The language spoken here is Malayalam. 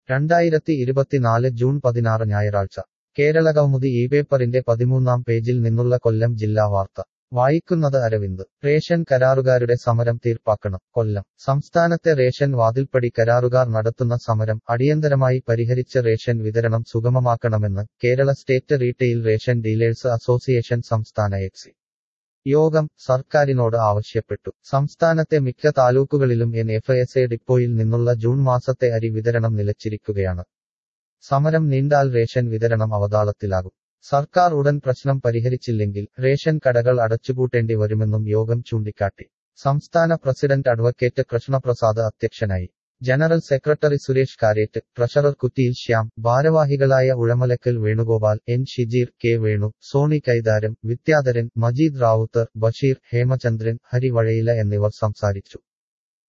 രണ്ടായിരത്തി ഇരുപത്തിനാല് ജൂൺ പതിനാറ് ഞായറാഴ്ച കേരളകൗമുദി ഈ പേപ്പറിന്റെ പതിമൂന്നാം പേജിൽ നിന്നുള്ള കൊല്ലം ജില്ലാ വാർത്ത വായിക്കുന്നത് അരവിന്ദ് റേഷൻ കരാറുകാരുടെ സമരം തീർപ്പാക്കണം കൊല്ലം സംസ്ഥാനത്തെ റേഷൻ വാതിൽപ്പടി കരാറുകാർ നടത്തുന്ന സമരം അടിയന്തരമായി പരിഹരിച്ച് റേഷൻ വിതരണം സുഗമമാക്കണമെന്ന് Kerala state retail ration dealers association സംസ്ഥാന എക്സി യോഗം സർക്കാരിനോട് ആവശ്യപ്പെട്ടു സംസ്ഥാനത്തെ മിക്ക താലൂക്കുകളിലും എൻ എഫ് എസ് എ ഡിപ്പോയിൽ നിന്നുള്ള ജൂൺ മാസത്തെ അരി വിതരണം നിലച്ചിരിക്കുകയാണ് സമരം നീണ്ടാൽ റേഷൻ വിതരണം അവതാളത്തിലാകും സർക്കാർ ഉടൻ പ്രശ്നം പരിഹരിച്ചില്ലെങ്കിൽ റേഷൻ കടകൾ അടച്ചുപൂട്ടേണ്ടി വരുമെന്നും യോഗം ചൂണ്ടിക്കാട്ടി സംസ്ഥാന പ്രസിഡന്റ് അഡ്വക്കേറ്റ് കൃഷ്ണപ്രസാദ് അധ്യക്ഷനായി general secretary Suresh Karettu treasurer Kuttiyil Shyam ഭാരവാഹികളായ ഉഴമലക്കൽ വേണുഗോപാൽ എൻ ഷിജീർ കെ വേണു സോണി കൈതാരം വിദ്യാധരൻ മജീദ് റാവുത്തർ ബഷീർ ഹേമചന്ദ്രൻ ഹരിവഴയില എന്നിവർ സംസാരിച്ചു